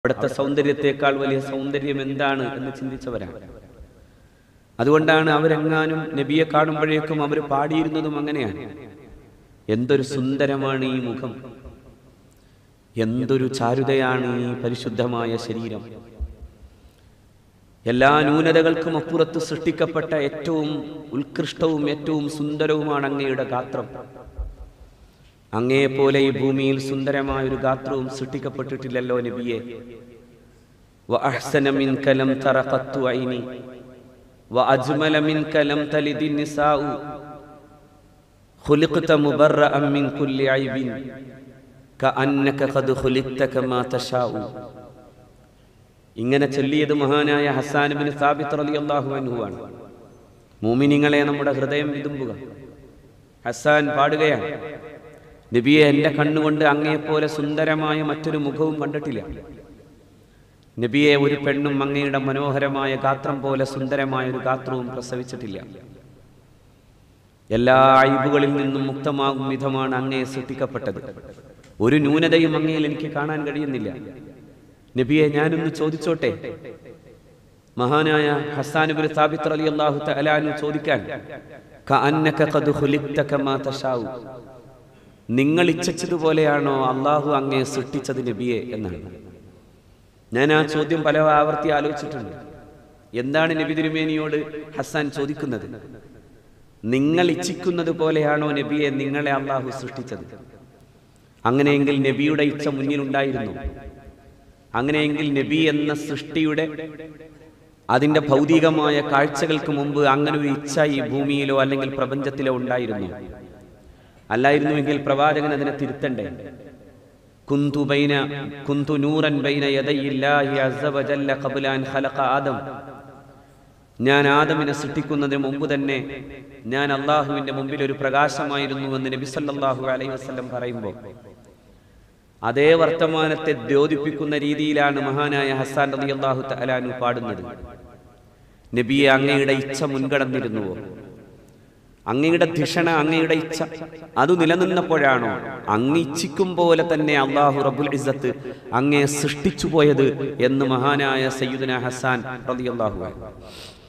അവിടുത്തെ സൗന്ദര്യത്തെക്കാൾ വലിയ സൗന്ദര്യം എന്താണ് എന്ന് ചിന്തിച്ചവരാണ് അതുകൊണ്ടാണ് അവരെങ്ങാനും നബിയെ കാണുമ്പോഴേക്കും അവർ പാടിയിരുന്നതും അങ്ങനെയാണ് എന്തൊരു സുന്ദരമാണ് ഈ മുഖം എന്തൊരു ചാരുതയാണ് ഈ പരിശുദ്ധമായ ശരീരം എല്ലാ ന്യൂനതകൾക്കും അപ്പുറത്ത് സൃഷ്ടിക്കപ്പെട്ട ഏറ്റവും ഉത്കൃഷ്ടവും ഏറ്റവും സുന്ദരവുമാണ് അങ്ങയുടെ ഗാത്രം അങ്ങയെപ്പോലെ ഈ ഭൂമിയിൽ സുന്ദരമായ ഒരു ഗാത്രവും സൃഷ്ടിക്കപ്പെട്ടിട്ടില്ലല്ലോ നബിയെ وأحسن منك لم تر قط عيني وأجمل منك لم تلد النساء خلقت مبرأ من كل عيب كأنك قد خلقت كما تشاء ഇങ്ങനെ ചൊല്ലിയത് മഹാനായ ഹസാൻ ബിൻ സാബിത്ത് റളിയല്ലാഹു അൻഹുവാണ് മൂമിനിങ്ങളെ നമ്മുടെ ഹൃദയം വിതുമ്പുക ഹസാൻ പാടുകയാണ് നബിയെ എൻ്റെ കണ്ണുകൊണ്ട് അങ്ങയെപ്പോലെ സുന്ദരമായ മറ്റൊരു മുഖവും കണ്ടിട്ടില്ല നബിയെ ഒരു പെണ്ണും അങ്ങയുടെ മനോഹരമായ ഗാത്രം പോലെ സുന്ദരമായ ഒരു ഗാത്രവും പ്രസവിച്ചിട്ടില്ല എല്ലാ അഴിബുകളിൽ നിന്നും മുക്തമാകും വിധമാണ് അങ്ങയെ സൃഷ്ടിക്കപ്പെട്ടത് ഒരു ന്യൂനതയും അങ്ങയിൽ എനിക്ക് കാണാൻ കഴിയുന്നില്ല നബിയെ ഞാനൊന്ന് ചോദിച്ചോട്ടെ മഹാനായ ഹസാനുബിൻ സാബിത്ത് അലി അള്ളാഹു തലാനു ചോദിക്കാൻ കഅന്നക ഖദ് ഖുലിഖ്ത കമാ തശാഉ നിങ്ങൾ ഇച്ഛിച്ചതുപോലെയാണോ അള്ളാഹു അങ്ങയെ സൃഷ്ടിച്ചത് നബിയെ എന്നാണ് ഞാൻ ആ ചോദ്യം പല ആവർത്തി ആലോചിച്ചിട്ടുണ്ട് എന്താണ് നബി തിരുമേനിയോട് ഹസാൻ ചോദിക്കുന്നത് നിങ്ങൾ ഇച്ഛിക്കുന്നത് പോലെയാണോ നബിയെ നിങ്ങളെ അള്ളാഹു സൃഷ്ടിച്ചത് അങ്ങനെയെങ്കിൽ നബിയുടെ ഇച്ഛ മുന്നിലുണ്ടായിരുന്നു അങ്ങനെയെങ്കിൽ നബി എന്ന സൃഷ്ടിയുടെ അതിന്റെ ഭൗതികമായ കാഴ്ചകൾക്ക് മുമ്പ് അങ്ങനെ ഒരു ഇച്ഛ ഈ ഭൂമിയിലോ അല്ലെങ്കിൽ പ്രപഞ്ചത്തിലോ ഉണ്ടായിരുന്നു അല്ലായിരുന്നുവെങ്കിൽ പ്രവാചകൻ അതിനെ തിരുത്തണ്ടേ കുന്തു ബൈന കുന്തു നൂറൻ ബൈന യദയില്ലാഹി അസ്സ വജല്ല ഖബ്ല അൻ ഖലഖ ആദം ഞാൻ ആദമിനെ സൃഷ്ടിക്കുന്നതിന് മുമ്പ് തന്നെ ഞാൻ അള്ളാഹുവിന്റെ മുമ്പിൽ ഒരു പ്രകാശമായിരുന്നു എന്ന് നബി സല്ലല്ലാഹു അലൈഹി വസല്ലം പറയുമ്പോൾ അതേ വർത്തമാനത്തെ ദ്യോതിപ്പിക്കുന്ന രീതിയിലാണ് മഹാനായ ഹസാൻ റളിയല്ലാഹു തആലാനു പാടുന്നത് നബിയെ അങ്ങയുടെ ഇച്ഛ മുൻകടന്നിരുന്നുവോ അങ്ങയുടെ ധിഷണ അങ്ങയുടെ ഇച്ഛ അത് നിലനിന്നപ്പോഴാണോ അങ്ങ് ഇച്ഛിക്കും പോലെ തന്നെ അള്ളാഹു റബുൽ ഇസ്സത്ത് അങ്ങയെ സൃഷ്ടിച്ചു പോയത് എന്ന് മഹാനായ സയ്യിദുന ഹസാൻ റളിയല്ലാഹു അൻഹു